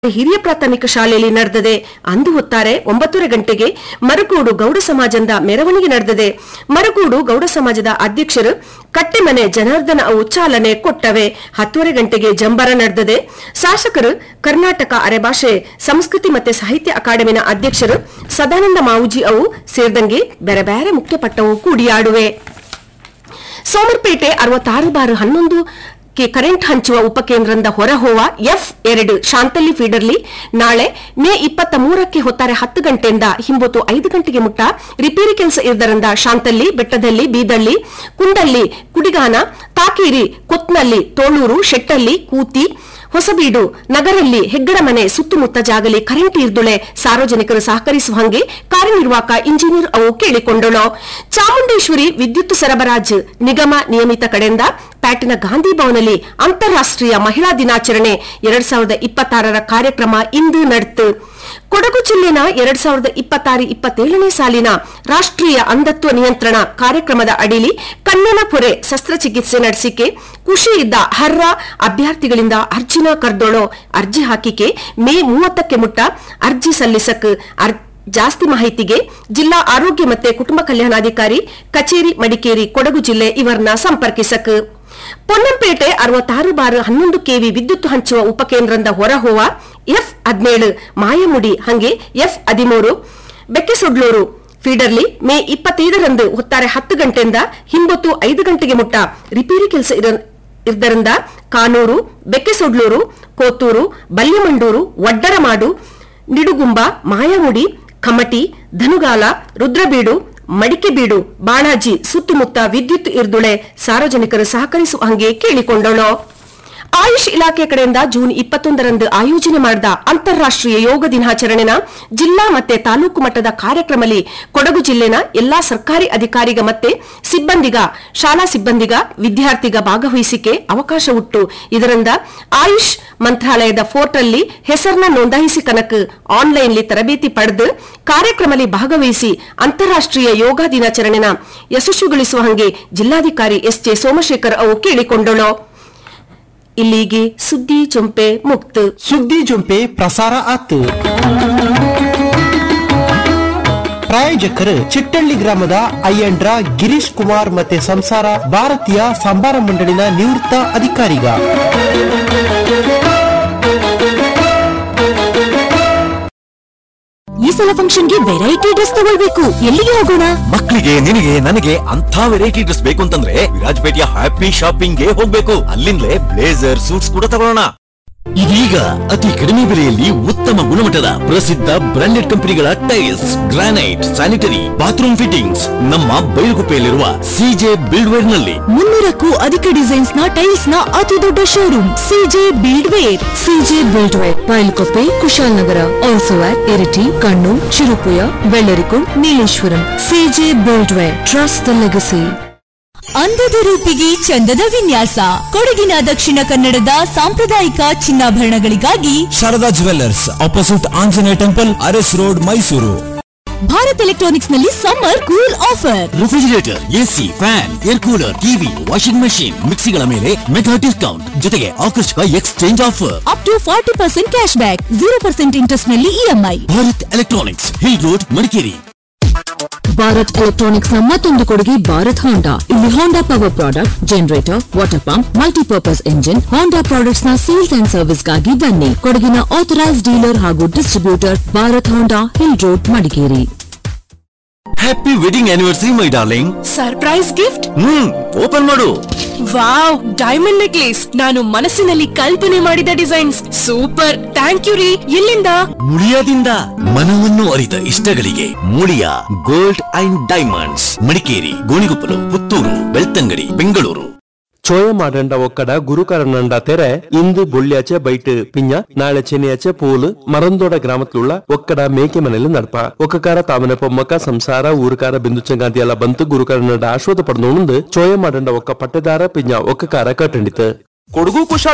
ಹಿರಿಯ ಪ್ರಾಥಮಿಕ ಶಾಲೆಯಲ್ಲಿ ನಡೆದಿದೆ ಅಂದು ಹೊತ್ತಾರೆ ಒಂಬತ್ತುವರೆ ಗಂಟೆಗೆ ಮರಗೂಡು ಗೌಡ ಸಮಾಜದ ಮೆರವಣಿಗೆ ನಡೆದಿದೆ ಮರಗೂಡು ಗೌಡ ಸಮಾಜದ ಅಧ್ಯಕ್ಷರು ಕಟ್ಟೆಮನೆ ಜನಾರ್ದನ ಅವು ಚಾಲನೆ ಕೊಟ್ಟವೆ ಹತ್ತುವರೆ ಗಂಟೆಗೆ ಜಂಬರ ನಡೆದಿದೆ ಶಾಸಕರು ಕರ್ನಾಟಕ ಅರೆಭಾಷೆ ಸಂಸ್ಕೃತಿ ಮತ್ತೆ ಸಾಹಿತ್ಯ ಅಕಾಡೆಮಿನ ಅಧ್ಯಕ್ಷರು ಸದಾನಂದ ಮಾವುಜಿ ಅವು ಸೇರಿದಂಗೆ ಬೇರೆ ಬೇರೆ ಮುಖ್ಯಪಟ್ಟವು ಕೂಡಿಯಾಡುವೆ ಸೋಮರ್ಪೇಟೆ ಅರವತ್ತಾರು ಬಾರು ಹನ್ನೊಂದು ಕೆ ಕರೆಂಟ್ ಹಂಚುವ ಉಪಕೇಂದ್ರದಿಂದ ಹೊರಹೋವ ಎಫ್ ಎರಡು ಶಾಂತಲ್ಲಿ ಫೀಡರ್ಲಿ ನಾಳೆ ಮೇ ಇಪ್ಪತ್ತ ಮೂರಕ್ಕೆ ಹೊತ್ತಾರೆ ಹತ್ತು ಗಂಟೆಯಿಂದ ಹಿಂಬತ್ತು ಐದು ಗಂಟೆಗೆ ಮುಟ್ಟ ರಿಪೇರಿ ಕೆಲಸ ಇರುವುದರಿಂದ ಶಾಂತಲ್ಲಿ ಬೆಟ್ಟದಲ್ಲಿ ಬೀದಳ್ಳಿ ಕುಂಡಲ್ಲಿ ಕುಡಿಗಾನ ತಾಕೇರಿ ಕೊತ್ನಲ್ಲಿ ತೋಳೂರು ಶೆಟ್ಟಲ್ಲಿ ಕೂತಿ ಹೊಸಬೀಡು ನಗರಲ್ಲಿ ಹೆಗ್ಗಡ ಮನೆ ಸುತ್ತಮುತ್ತ ಜಾಗಲಿ ಕರೆಂಟ್ ಇರ್ದುಳೆ ಸಾರ್ವಜನಿಕರು ಸಹಕರಿಸುವ ಹಂಗೆ ಕಾರ್ಯನಿರ್ವಾಹಕ ಇಂಜಿನಿಯರ್ ಅವು ಕೇಳಿಕೊಂಡಳು ಚಾಮುಂಡೇಶ್ವರಿ ವಿದ್ಯುತ್ ಸರಬರಾಜು ನಿಗಮ ನಿಯಮಿತ ಕಡೆಯಿಂದ ಪ್ಯಾಟಿನ ಗಾಂಧಿ ಭವನಲ್ಲಿ ಅಂತಾರಾಷ್ಟ್ರೀಯ ಮಹಿಳಾ ದಿನಾಚರಣೆ ಎರಡ್ ಸಾವಿರದ ಇಪ್ಪತ್ತಾರರ ಕಾರ್ಯಕ್ರಮ ಇಂದು ನಡೆತು ಕೊಡಗು ಜಿಲ್ಲೆನ ಎರಡ್ ಸಾವಿರದ ಇಪ್ಪತ್ತಾರು ಇಪ್ಪತ್ತೇಳನೇ ಸಾಲಿನ ರಾಷ್ಟ್ರೀಯ ಅಂಧತ್ವ ನಿಯಂತ್ರಣ ಕಾರ್ಯಕ್ರಮದ ಅಡಿಲಿ ಕಣ್ಣನ ಪೊರೆ ಶಸ್ತ್ರಚಿಕಿತ್ಸೆ ನಡೆಸಿಕೆ ಖುಷಿ ಇದ್ದ ಹರ್ರ ಅಭ್ಯರ್ಥಿಗಳಿಂದ ಅರ್ಜಿನ ಕರ್ದೊಳೋ ಅರ್ಜಿ ಹಾಕಿಕೆ ಮೇ ಮೂವತ್ತಕ್ಕೆ ಮುಟ್ಟ ಅರ್ಜಿ ಸಲ್ಲಿಸಕ್ ಅರ್- ಜಾಸ್ತಿ ಮಾಹಿತಿಗೆ ಜಿಲ್ಲಾ ಆರೋಗ್ಯ ಮತ್ತೆ ಕುಟುಂಬ ಕಲ್ಯಾಣಾಧಿಕಾರಿ ಕಚೇರಿ ಮಡಿಕೇರಿ ಕೊಡಗು ಜಿಲ್ಲೆ ಇವರನ್ನ ಸಂಪರ್ಕಿಸಕ್ ಪೊನ್ನಂಪೇಟೆ ಅರವತ್ತಾರು ಬಾರ್ ಹನ್ನೊಂದು ಕೆವಿ ವಿದ್ಯುತ್ ಹಂಚುವ ಉಪಕೇಂದ್ರದಿಂದ ಹೊರಹೋವ ಎಫ್ ಹದಿನೇಳು ಮಾಯಮುಡಿ ಹಂಗೆ ಎಫ್ ಹದಿಮೂರು ಬೆಕ್ಕೆಸೊಡ್ಲೂರು ಫೀಡರ್ಲಿ ಮೇ ಇಪ್ಪತ್ತೈದರಂದು ಹೊತ್ತಾರೆ ಹತ್ತು ಗಂಟೆಯಿಂದ ಹಿಂಬತ್ತು ಐದು ಗಂಟೆಗೆ ಮುಟ್ಟ ರಿಪೇರಿ ಕೆಲಸ ಇದ್ದರಿಂದ ಕಾನೂರು ಬೆಕ್ಕೆಸೊಡ್ಲೂರು ಕೋತೂರು ಬಲ್ಯಮಂಡೂರು ಒಡ್ಡರಮಾಡು ನಿಡುಗುಂಬ ಮಾಯಮುಡಿ ಕಮಟಿ ಧನುಗಾಲ ರುದ್ರಬೀಡು ಮಡಿಕೆಬೀಡು ಬಾಣಾಜಿ ಸುತ್ತಮುತ್ತ ವಿದ್ಯುತ್ ಇರ್ದುಳೆ ಸಾರ್ವಜನಿಕರು ಸಹಕರಿಸುವ ಹಂಗೆ ಕೇಳಿಕೊಂಡಳು ಆಯುಷ್ ಇಲಾಖೆ ಕಡೆಯಿಂದ ಜೂನ್ ಇಪ್ಪತ್ತೊಂದರಂದು ಆಯೋಜನೆ ಮಾಡಿದ ಅಂತಾರಾಷ್ಟ್ರೀಯ ಯೋಗ ದಿನಾಚರಣೆನ ಜಿಲ್ಲಾ ಮತ್ತೆ ತಾಲೂಕು ಮಟ್ಟದ ಕಾರ್ಯಕ್ರಮದಲ್ಲಿ ಕೊಡಗು ಜಿಲ್ಲೆನ ಎಲ್ಲಾ ಸರ್ಕಾರಿ ಅಧಿಕಾರಿಗ ಮತ್ತೆ ಸಿಬ್ಬಂದಿಗ ಶಾಲಾ ಸಿಬ್ಬಂದಿಗ ವಿದ್ಯಾರ್ಥಿಗ ಭಾಗವಹಿಸಿಕೆ ಅವಕಾಶ ಉಟ್ಟು ಇದರಿಂದ ಆಯುಷ್ ಮಂತ್ರಾಲಯದ ಪೋರ್ಟಲ್ಲಿ ಹೆಸರನ್ನ ನೋಂದಾಯಿಸಿ ಕನಕ ಆನ್ಲೈನ್ಲಿ ತರಬೇತಿ ಪಡೆದು ಕಾರ್ಯಕ್ರಮದಲ್ಲಿ ಭಾಗವಹಿಸಿ ಅಂತಾರಾಷ್ಟ್ರೀಯ ಯೋಗ ದಿನಾಚರಣೆನ ಯಶಸ್ವಿಗೊಳಿಸುವ ಹಂಗೆ ಜಿಲ್ಲಾಧಿಕಾರಿ ಎಸ್ ಜೆ ಸೋಮಶೇಖರ್ ಅವು ಕೇಳಿಕೊಂಡಳು ಇಲ್ಲಿಗೆ ಸುದ್ದಿ ಚೊಂಪೆ ಮುಕ್ತ ಸುದ್ದಿ ಜೊಂಪೆ ಪ್ರಸಾರ ಆತು ಪ್ರಾಯೋಜಕರು ಚಿಟ್ಟಳ್ಳಿ ಗ್ರಾಮದ ಅಯ್ಯಂಡ್ರ ಗಿರೀಶ್ ಕುಮಾರ್ ಮತ್ತೆ ಸಂಸಾರ ಭಾರತೀಯ ಸಂಬಾರ ಮಂಡಳಿನ ನಿವೃತ್ತ ಅಧಿಕಾರಿಗ ಈ ಸಲ ಫಂಕ್ಷನ್ಗೆ ವೆರೈಟಿ ಡ್ರೆಸ್ ತಗೊಳ್ಬೇಕು ಎಲ್ಲಿಗೆ ಹೋಗೋಣ ಮಕ್ಕಳಿಗೆ ನಿನಗೆ ನನಗೆ ಅಂತ ವೆರೈಟಿ ಡ್ರೆಸ್ ಬೇಕು ಅಂತಂದ್ರೆ ವಿರಾಜಪೇಟೆಯ ಹ್ಯಾಪಿ ಶಾಪಿಂಗ್ ಗೆ ಹೋಗ್ಬೇಕು ಅಲ್ಲಿಂದಲೇ ಬ್ಲೇಸರ್ ಸೂಟ್ಸ್ ಕೂಡ ತಗೊಳ್ಳೋಣ ಇದೀಗ ಅತಿ ಕಡಿಮೆ ಬೆಲೆಯಲ್ಲಿ ಉತ್ತಮ ಗುಣಮಟ್ಟದ ಪ್ರಸಿದ್ಧ ಬ್ರಾಂಡೆಡ್ ಕಂಪನಿಗಳ tiles granite sanitary bathroom fittings ನಮ್ಮ ಬೈಲುಗುಪ್ಪೆಯಲ್ಲಿರುವ ಸಿಜೆ ಬಿಲ್ಡ್ವೇರ್ ನಲ್ಲಿ ಮುನ್ನೂರಕ್ಕೂ ಅಧಿಕ ಡಿಸೈನ್ಸ್ ನ ಟೈಲ್ಸ್ ನ ಅತಿ ದೊಡ್ಡ showroom CJ buildware CJ buildware Bylakuppe Kushalnagar also at Iritty Kannur Chirupuya Bellarikund Nileshwaram CJ buildware trust the legacy ಅಂದದ ರೂಪಿಗೆ ಚಂದದ ವಿನ್ಯಾಸ ಕೊಡಗಿನ ದಕ್ಷಿಣ ಕನ್ನಡದ ಸಾಂಪ್ರದಾಯಿಕ ಚಿನ್ನಾಭರಣಗಳಿಗಾಗಿ Sharada jewellers opposite Anjaneya temple Aras road Mysuru Bharat electronics ನಲ್ಲಿ summer cool offer refrigerator AC fan air cooler TV washing machine ಮಿಕ್ಸಿಗಳ ಮೇಲೆ ಮೆಗಾ ಡಿಸ್ಕೌಂಟ್ ಜೊತೆಗೆ ಆಕರ್ಷಕ exchange offer up to forty percent cash back zero percent interest ನಲ್ಲಿ EMI Bharat electronics hill road Madikeri Bharat electronics ನ ಮತ್ತೊಂದು ಕೊಡುಗೆ Bharat Honda ಇಲ್ಲಿ Honda power product generator water pump multipurpose engine Honda products ನ ಸೇಲ್ಸ್ ಅಂಡ್ ಸರ್ವಿಸ್ ಗಾಗಿ ಬನ್ನಿ ಕೊಡಗಿನ ಆಥರೈಸ್ ಡೀಲರ್ ಹಾಗೂ distributor Bharat Honda hill road Madikeri happy wedding anniversary my darling surprise gift hmm open ಮಾಡು ವಾವ್ ಡೈಮಂಡ್ ನೆಕ್ಲೇಸ್ ನಾನು ಮನಸ್ಸಿನಲ್ಲಿ ಕಲ್ಪನೆ ಮಾಡಿದ ಡಿಸೈನ್ಸ್ ಸೂಪರ್ ಥ್ಯಾಂಕ್ ಯು ರೀ ಎಲ್ಲಿಂದ ಮುಳಿಯಾದಿಂದ ಮನವನ್ನು ಅರಿತ ಇಷ್ಟಗಳಿಗೆ Muliya gold and diamonds Madikeri Gonikoppal Puttur Belthangady Bengaluru ಚೋಯ ಮಾಡಂಡ ಒಕ್ಕಡ ಗುರುಕರನಂಡ ತೆರೆ ಇಂದು ಬೊಳ್ಳ್ಯಾಚೆ ಬೈಟ್ ಪಿಂಜ ನಾಳೆ ಚೆನ್ನಿಯಾಚೆ ಪೂಲ್ ಮರಂದೋಡ ಗ್ರಾಮತ್ಲುಳ್ಳ ಒಕ್ಕಡ ಮೇಕೆ ಮನೆಯಲ್ಲಿ ನಡ್ಪ ಒಕ್ಕಕಾರ ತಾಮನೆ ಪೊಮ್ಮಕ ಸಂಸಾರ ಊರುಕಾರ ಬಿಂದು ಚಂಗಾಂತಿ ಎಲ್ಲ ಬಂತು ಗುರುಕರನಂಡ ಆಶ್ವಾದ ಪಡೆದು ಚೋಯ ಮಾಡಂಡ ಒಕ್ಕ ಪಟ್ಟೆದಾರ ಪಿಂಜ ಒಕ್ಕಕಾರ ಕಟ್ಟಂಡಿತು ಕೊಡಗು ಕುಶ